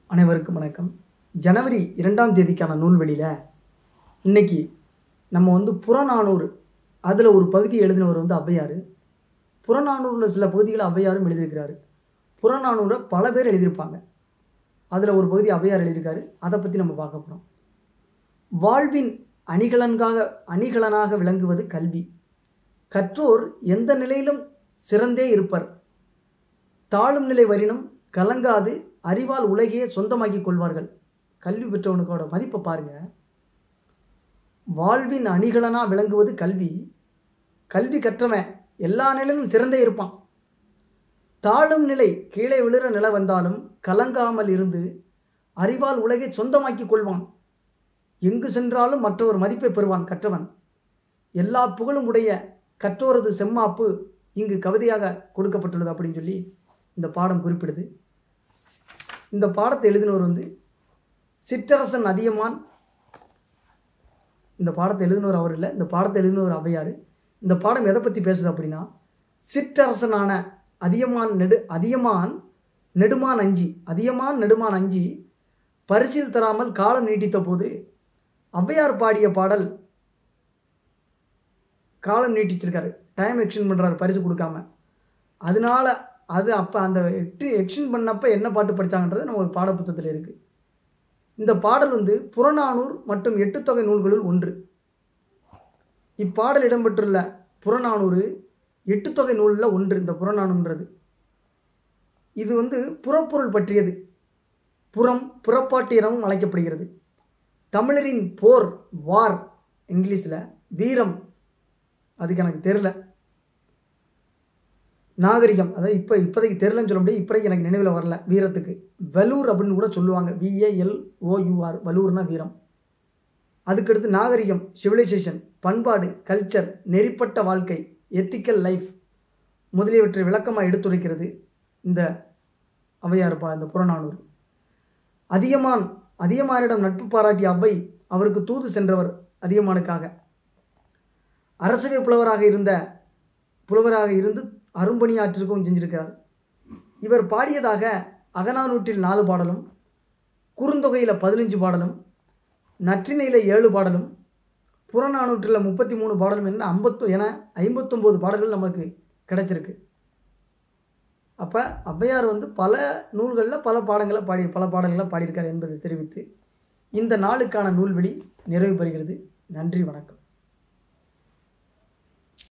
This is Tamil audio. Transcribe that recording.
அனைவருக்கும் வணக்கம் ஜனவரி இரண்டாம் தேதிக்கான நூல்வெளியில் இன்னைக்கு நம்ம வந்து புறநானூறு அதில் ஒரு பகுதி எழுதினவர் வந்து ஔவையார் புறநானூரில் சில பகுதிகளை ஔவையாரும் எழுதியிருக்கிறாரு புறநானூரை பல பேர் எழுதியிருப்பாங்க அதில் ஒரு பகுதி ஔவையார் எழுதியிருக்காரு அதை பற்றி நம்ம பார்க்க போகிறோம் வாழ்வின் அணிகலன்காக அணிகலனாக விளங்குவது கல்வி கற்றோர் எந்த நிலையிலும் சிறந்தே இருப்பர் தாழும் நிலை வரினும் கலங்காது அறிவால் உலகையே சொந்தமாக்கி கொள்வார்கள் கல்வி பெற்றவனுக்கோட மதிப்பை பாருங்க வாழ்வின் அணிகலனா விளங்குவது கல்வி கல்வி கற்றவன் எல்லா நிலையிலும் சிறந்தே இருப்பான் தாழும் நிலை கீழே விழுற நிலை வந்தாலும் கலங்காமல் இருந்து அறிவால் உலகை சொந்தமாக்கி கொள்வான் எங்கு சென்றாலும் மற்றவர் மதிப்பை பெறுவான் கற்றவன் எல்லா புகழும் உடைய கற்றோரது செம்மாப்பு இங்கு கவிதையாக கொடுக்கப்பட்டுள்ளது அப்படின்னு சொல்லி இந்த பாடம் குறிப்பிடுது இந்த பாடத்தை எழுதினவர் வந்து சிற்றரசன் அதியமான் இந்த பாடத்தை எழுதினவர் அவர் இல்லை இந்த பாடத்தை எழுதினவர் ஔவையார் இந்த பாடம் எதை பற்றி பேசுது அப்படின்னா சிற்றரசனான அதியமான் நெடு அதியமான் நெடுமான் அஞ்சி அதியமான் நெடுமான் அஞ்சி பரிசில் தராமல் காலம் நீட்டித்த போது ஔவையார் பாடிய பாடல் காலம் நீட்டிச்சிருக்காரு டைம் எக்ஸ்டெண்ட் பண்ணுறாரு பரிசு கொடுக்காம அதனால அது அப்போ அந்த எக்ஸ்ட் எக்ஸ்டெண்ட் பண்ணப்போ என்ன பாட்டு படித்தாங்கன்றது நம்ம ஒரு பாடப்புத்தகத்தில் இருக்குது இந்த பாடல் வந்து புறநானூர் மற்றும் எட்டுத்தொகை நூல்களுள் ஒன்று இப்பாடல் இடம்பெற்றுள்ள புறநானூறு எட்டுத்தொகை நூலில் ஒன்று இந்த புறநானூன்றது இது வந்து புறப்பொருள் பற்றியது புறம் புறப்பாட்டியரமும் அழைக்கப்படுகிறது தமிழரின் போர் வார் இங்கிலீஷில் வீரம் அதுக்கு எனக்கு தெரில நாகரிகம் அதாவது இப்போ இப்போதைக்கு தெரிலன்னு சொல்ல முடியாது இப்போதைக்கு எனக்கு நினைவில் வரல வீரத்துக்கு வலூர் அப்படின்னு கூட சொல்லுவாங்க விஏஎல் ஓயூஆர் வலூர்னா வீரம் அதுக்கடுத்து நாகரிகம் சிவிலைசேஷன் பண்பாடு கல்ச்சர் நெறிப்பட்ட வாழ்க்கை எத்திக்கல் லைஃப் முதலியவற்றை விளக்கமாக எடுத்துரைக்கிறது இந்த ஔவையார்ப்பா இந்த புறநானூறு அதியமான் அதியமானிடம் நட்பு பாராட்டிய அவ்வை அவருக்கு தூது சென்றவர் அதியமானுக்காக அரசவை புலவராக இருந்த புலவராக இருந்து அரும்பணியாற்றிற்கும் செஞ்சிருக்கிறார் இவர் பாடியதாக அகநானூற்றில் நாலு பாடலும் குறுந்தொகையில் பதினஞ்சு பாடலும் நற்றினையில் ஏழு பாடலும் புறநானூற்றில் முப்பத்தி மூணு பாடலும் என்ன ஐம்பத்து என ஐம்பத்தொம்போது பாடல்கள் நமக்கு கிடைச்சிருக்கு அப்போ ஔவையார் வந்து பல நூல்களில் பல பாடங்களை பாடி பல பாடல்களை பாடியிருக்கார் என்பதை தெரிவித்து இந்த நாளுக்கான நூல்வெளி நிறைவு பெறுகிறது நன்றி வணக்கம்